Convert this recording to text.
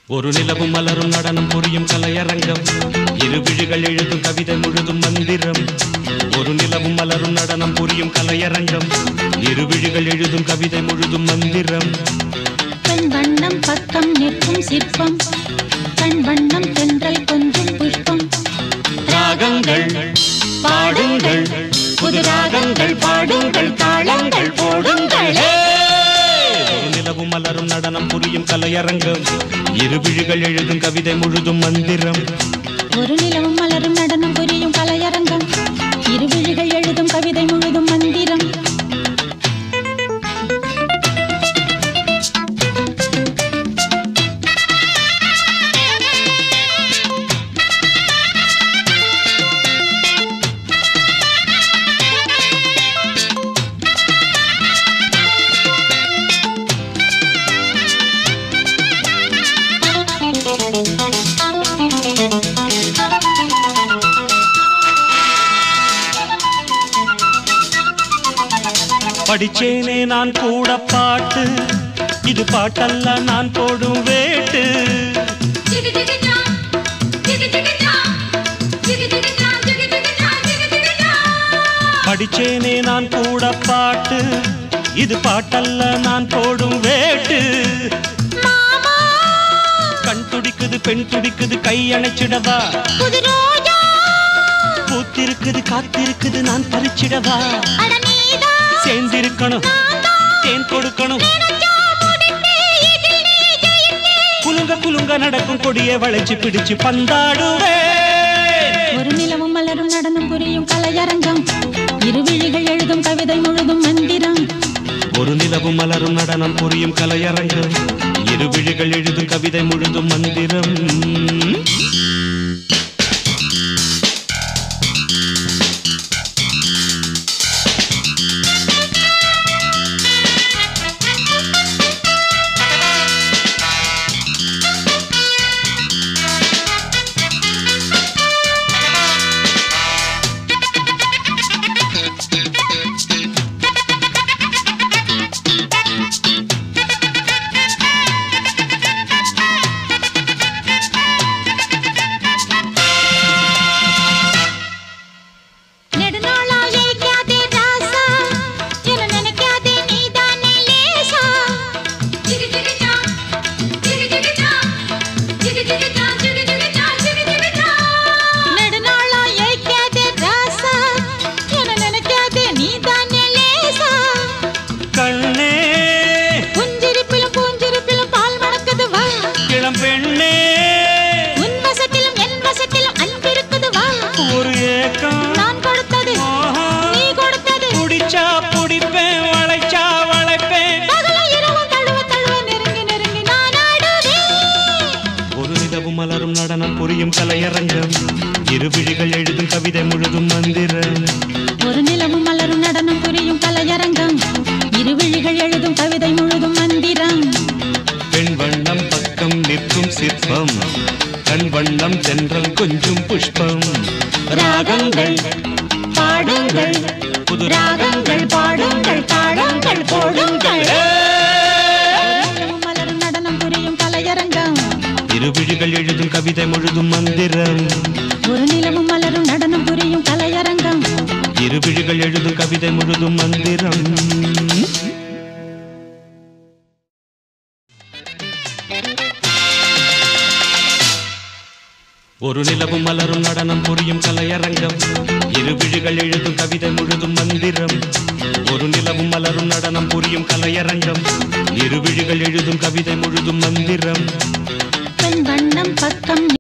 ஒரு நிலவும் மலரும் நடனம் புரியும் கலையரங்கம் இரு விழிகள் எழுதும் கவிதை முழுதும் மந்திரம் ஒரு நிலவும் மலரும் நடனம் புரியும் கலையரங்கம் இரு விழிகள் எழுதும் கவிதை முழுதும் மந்திரம் கண் வண்ணம் பக்கம் நிற்கும் சிற்பம் கண் வண்ணம் தென்றல் கொஞ்சம் புஷ்பம் ராகங்கள் பாடுங்கள் புது ராகங்கள் பாடுங்கள் தாளங்கள் போடுங்களே ஒரு நிலவும் மலரும் நடனம் புரியும் கலையரங்கம் இரு விழிகள் எழுதும் கவிதை முழுதும் மந்திரம் ஒரு நிலவும் மலரும் நடனம் புரியும் கலையரங்கம் இருவிழிகள் எழுதும் கவிதை முழுதும் மந்திரம் படிச்சேனே நான் கூட பாட்டு இது பாட்டல்ல நான் போடும் வேட்டு படிச்சேனே நான் கூட பாட்டு இது பாட்டல்ல நான் போடும் வேட்டு கண் துடிக்குது பெண் துடிக்குது கை அணைச்சிடவா புது ரோஜா பூத்திருக்குது காத்திருக்குது நான் பறிச்சிடவா அட நீதான் சேர்ந்திருக்கணும் தேன் கொடுக்கணும் குலுங்க குலுங்க நடக்கும் கொடியை வளைச்சு பிடிச்சு பந்தாடுவே ஒரு நிலவும் மலரும் நடனம் புரியும் கலையரங்கம் இருவிழிகள் எழுதும் கவிதை முழுதும் மந்திரம் ஒரு நிலவும் மலரும் நடனம் புரியும் கலையரங்கம் இரு விழிகள் எழுதும் கவிதை முழுதும் மந்திரம் நெடுநாளா ஏய்க்காதே ராசா என நினைக்காதே நீதானே லேசா நெடுநாளா ஏய்க்காதே ராசா என நினைக்காதே நீதானே லேசா கண்ணே புஞ்சிரிப்பிலும் பூஞ்சிரிப்பிலும் பால் மணக்குது வா இளம் பெண்ணே உன் வசத்திலும் என் வசத்திலும் அன்பிருக்குது வா ஒரு ஏக்கம் நான் கொடுத்தது ஆஹா. நீ கொடுத்தது புடிச்சா புடிப்பேன் வளைச்சா வளைப்பேன் பகலும் இரவும் தழுவ தழுவ நெருங்கி நெருங்கி நான் ஆடுவேன் ஒரு நிலவும் மலரும் நடனம் புரியும் கலையரங்கம் இரு விழிகள் எழுதும் கவிதை முழுதும் மந்திரம் ஒரு நிலவும் மலரும் நடனம் புரியும் கலையரங்கம் இருவிழிகள் எழுதும் கவிதை முழுதும் மந்திரம் பெண் வண்ணம் பக்கம் நிற்கும் சிற்பம் கண் வண்ணம் தென்றல் கொஞ்சம் புஷ்பம் ராகங்கள் பாடுங்கள் புது ராகங்கள் பாடுங்கள் தாளங்கள் போடுங்கள் நிலவும் மலரும் நடனம் புரியும் கலையரங்கம் இரு விழிகள் எழுதும் கவிதை முழுதும் மந்திரம் ஒரு நிலவும் மலரும் நடனம் புரியும் கலையரங்கம் இரு விழிகள் எழுதும் கவிதை முழுதும் மந்திரம் ஒரு நிலவும் மலரும் நடனம் புரியும் கலையரங்கம் இரு விழிகள் எழுதும் கவிதை முழுதும் மந்திரம் ஒரு நிலவும் மலரும் நடனம் புரியும் கலையரங்கம் இரு விழிகள் எழுதும் கவிதை முழுதும் மந்திரம் பெண் வண்ணம் பக்கம்